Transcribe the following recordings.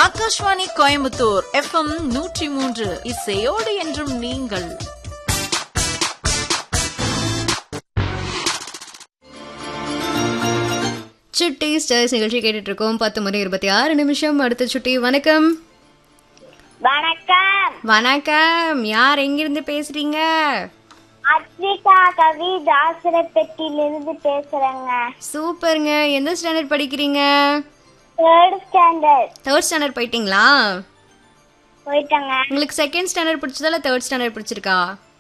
Akashvani Coimbatore FM நூற்றி மூன்று இசையோடு என்றும் நீங்கள் சுட்டி ஸ்டர்ஸ் நிகழ்ச்சி கேட்டுட்டு இருக்கோம் பத்து மணி இருபத்தி ஆறு நிமிஷம் அடுத்த சுட்டி வணக்கம் வணக்கம் வணக்கம் யார் எங்கிருந்து பேசுறீங்க அத்விகா கவி தாசரப்பட்டியிலிருந்து பேசுறேங்க சூப்பருங்க எந்த ஸ்டாண்டர்ட் படிக்கிறீங்க தேர்ட் ஸ்டாண்டர்ட் தேர்ட் ஸ்டாண்டர்ட் போயிட்டீங்களா போயிட்டேங்க உங்களுக்கு செகண்ட் ஸ்டாண்டர்ட் பிடிச்சதா இல்லை தேர்ட் ஸ்டாண்டர்ட் பிடிச்சிருக்கா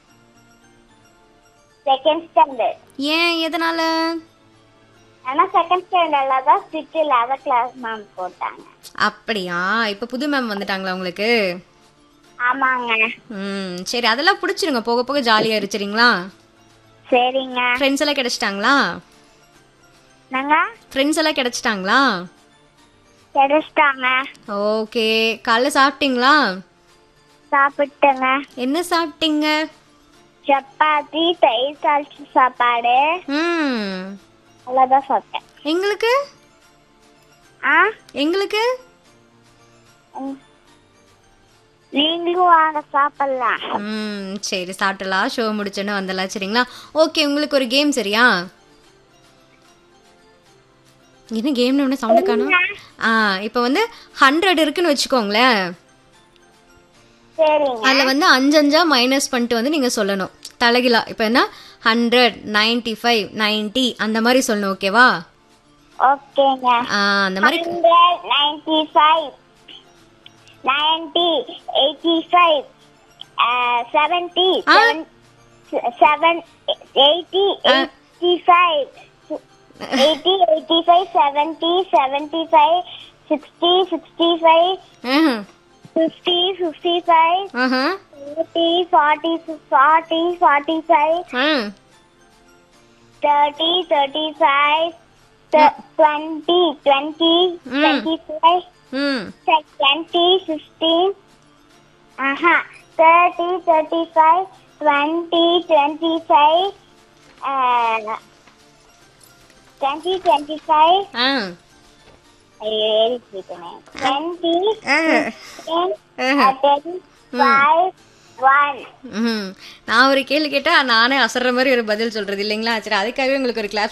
செகண்ட் ஸ்டாண்டர்ட் ஏன் எதனால ஆனா செகண்ட் ஸ்டாண்டர்ட்ல தான் ஸ்ட்ரிக்ட் லெவல் கிளாஸ் மேம் போட்டாங்க அப்படியா இப்போ புது மேம் வந்துட்டாங்களா உங்களுக்கு ஆமாங்க ம் சரி அதெல்லாம் பிடிச்சிருங்க போக போக ஜாலியாக இருச்சுறீங்களா சரிங்க ஃப்ரெண்ட்ஸ் எல்லாம் கிடைச்சிட்டாங்களா நாங்க ஃப்ரெண்ட்ஸ் எல்லாம் கிடைச்சிட்டாங்களா கிடைச்சிட்டாங்க ஓகே காலைல சாப்பிட்டீங்களா சாப்பிட்டுங்க என்ன சாப்பிட்டீங்க சப்பாத்தி தயிர் தாளிச்சு சாப்பாடு ம் அவ்வளோதான் சாப்பிட்டேன் எங்களுக்கு ஆ எங்களுக்கு ம். நீங்களும் வாங்க சாப்பிடலாம் ம் சரி சாப்பிட்டலாம் ஷோ முடிச்சோன்னு வந்துடலாம் சரிங்களா ஓகே உங்களுக்கு ஒரு கேம் சரியா என்ன கேம்னு ஒன்று சவுண்டு காணும் ஆ இப்போ வந்து ஹண்ட்ரட் இருக்குன்னு வச்சுக்கோங்களேன் சரிங்க அதில் வந்து அஞ்சு அஞ்சா மைனஸ் பண்ணிட்டு வந்து நீங்கள் சொல்லணும் தலைகிலா இப்போ என்ன ஹண்ட்ரட் நைன்டி ஃபைவ் நைன்ட்டி அந்த மாதிரி சொல்லணும் ஓகேவா ஓகேங்க ஆ, அந்த மாதிரி hundred ninety five ninety eighty five uh, seventy Ah. seven seven eighty eighty five eighty eighty five seventy seventy five sixty sixty five ம் fifty fifty five ஆஹா forty forty forty forty five ம் thirty thirty five twenty twenty Mm. twenty five ம் twenty, fifteen, uh-huh, thirty, thirty-five, twenty, twenty-five, uh, twenty, twenty-five, ஆ very sweet name. Twenty, ஆ ten, ஆஹா. uh, ten, five, one. ம் நான் ஒரு கேள்வி கேட்டா நானே அசர்ற மாதிரி ஒரு பதில் சொல்றது இல்லைங்களா சரி அதுக்காகவே உங்களுக்கு ஒரு கிளாஸ்